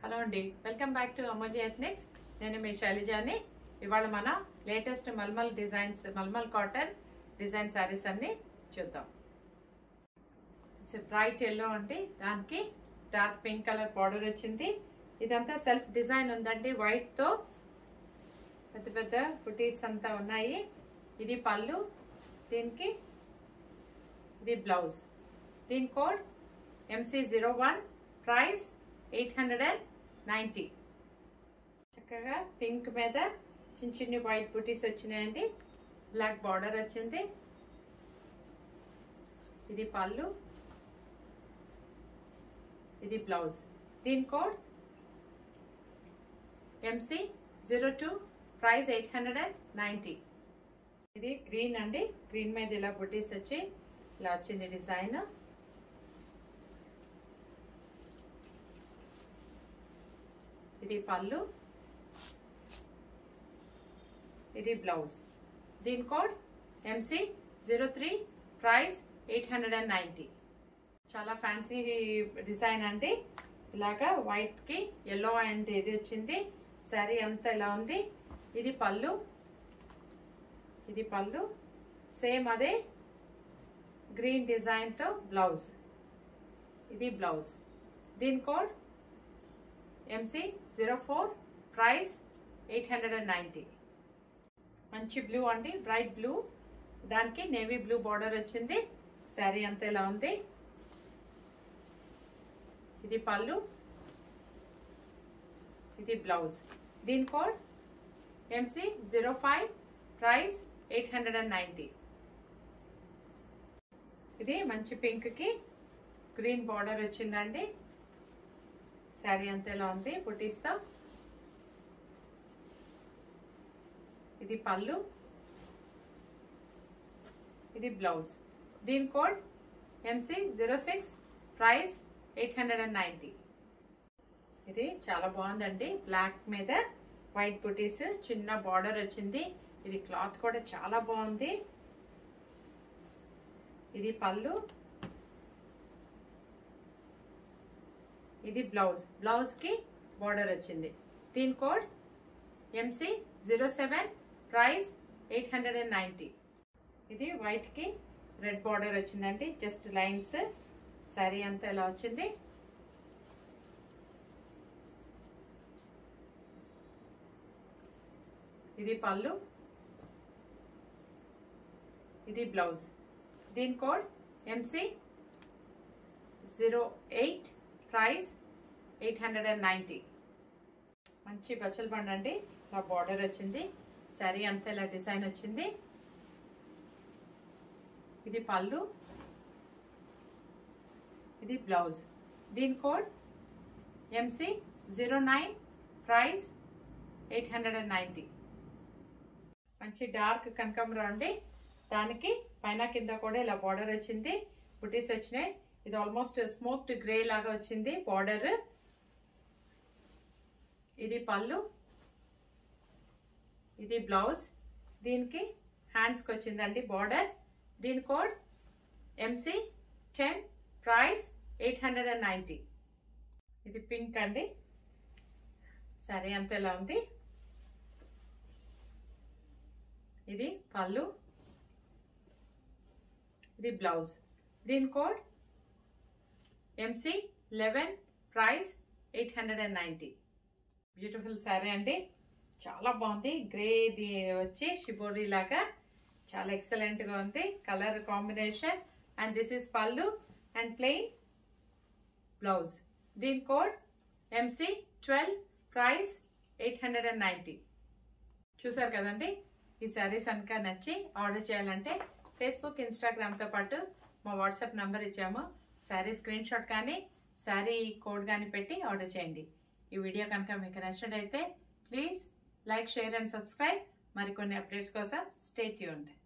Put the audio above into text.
hello అండి welcome back to Amulya ethnics నేను మీ శైలజాని ఇవాళ మన latest mulmul designs mulmul cotton design saris అన్ని చూద్దాం ఇట్స్ బ్రైట్ ఎల్లో అండి దానికి డార్క్ పింక్ కలర్ బార్డర్ వచ్చింది ఇదంతా సెల్ఫ్ డిజైన్ ఉందండి వైట్ తో పెద్ద పెద్ద బుటీస్ అంతా ఉన్నాయి ఇది పళ్ళు దీనికి ఇది బ్లౌజ్ దీని code MC zero one price eight hundred and ninety చక్కగా పింక్ మీద చిన్న చిన్న వైట్ బుటీస్ వచ్చినాయండి బ్లాక్ బార్డర్ వచ్చింది ఇది పళ్ళు ఇది బ్లౌజ్ దీని code MC zero two price eight hundred and ninety ఇది గ్రీన్ అండి గ్రీన్ మీద ఇలా బుటీస్ వచ్చి ఇలా వచ్చింది డిజైన్ ఇది పళ్ళు ఇది బ్లౌజ్ దీని code MC zero three price eight hundred and ninety చాలా ఫ్యాన్సీ డిజైన్ అండి ఇలాగా వైట్ కి ఎల్లో అండ్ ఇది వచ్చింది శారీ అంతా ఇలా ఉంది ఇది పళ్ళు ఇది పళ్ళు సేమ్ అదే గ్రీన్ డిజైన్ తో బ్లౌజ్ ఇది బ్లౌజ్ దీని code MC zero four price eight hundred and ninety మంచి బ్లూ అండి బ్రైట్ బ్లూ దానికి నేవీ బ్లూ బార్డర్ వచ్చింది శారీ అంతా ఇలా ఉంది ఇది పళ్ళు ఇది బ్లౌజ్ దీని code MC zero five price eight hundred and ninety ఇది మంచి పింక్ కి గ్రీన్ బార్డర్ వచ్చిందండి శారీ అంతా ఎలా ఉంది బుటీస్తో ఇది పళ్ళు ఇది బ్లౌజ్ దీని code MC zero six price eight hundred and ninety ఇది చాలా బాగుందండి బ్లాక్ మీద వైట్ బుటీస్ చిన్న బార్డర్ వచ్చింది ఇది క్లాత్ కూడా చాలా బాగుంది ఇది పళ్ళు ఇది బ్లౌజ్ బ్లౌజ్ కి బార్డర్ వచ్చింది దీని code MC zero seven price eight hundred and ninety ఇది వైట్ కి రెడ్ బార్డర్ వచ్చిందండి జస్ట్ లైన్స్ శారీ అంతా ఎలా వచ్చింది ఇది పళ్ళు ఇది బ్లౌజ్ దీని code MC zero eight price eight hundred and ninety మంచి బచ్చల బండ్ అండి ఇలా బార్డర్ వచ్చింది శారీ అంతా ఇలా డిజైన్ వచ్చింది ఇది పళ్ళు ఇది బ్లౌజ్ దీని code MC zero nine price eight hundred and ninety మంచి డార్క్ కనకాంబరం అండి దానికి పైన కింద కూడా ఇలా బార్డర్ వచ్చింది బుటీస్ వచ్చినాయి ఇది ఆల్మోస్ట్ స్మోక్డ్ గ్రే లాగా వచ్చింది బార్డర్ ఇది పళ్ళు ఇది బ్లౌజ్ దీనికి హ్యాండ్స్కి వచ్చిందండి బార్డర్ దీని code MC ten price eight hundred and ninety ఇది పింక్ అండి సరే అంత ఎలా ఉంది ఇది పళ్ళు ఇది బ్లౌజ్ దీని code MC eleven price eight hundred and ninety beautiful sari అండి చాలా బాగుంది గ్రే ఇది వచ్చి షిబోరి లాగా చాలా ఎక్సలెంట్ గా ఉంది colour combination and this is pallu and plain blouse దీని code MC twelve price eight hundred and ninety చూసారు కదండి ఈ శారీస్ కనుక నచ్చి ఆర్డర్ చేయాలంటే ఫేస్బుక్ ఇన్స్టాగ్రామ్తో పాటు మా వాట్సాప్ నంబర్ ఇచ్చాము శారీ స్క్రీన్ షాట్ కానీ శారీ కోడ్ కానీ పెట్టి ఆర్డర్ చేయండి ఈ వీడియో కనుక మీకు నచ్చినట్టయితే please like share and subscribe మరికొన్ని అప్డేట్స్ కోసం స్టే ట్యూన్డ్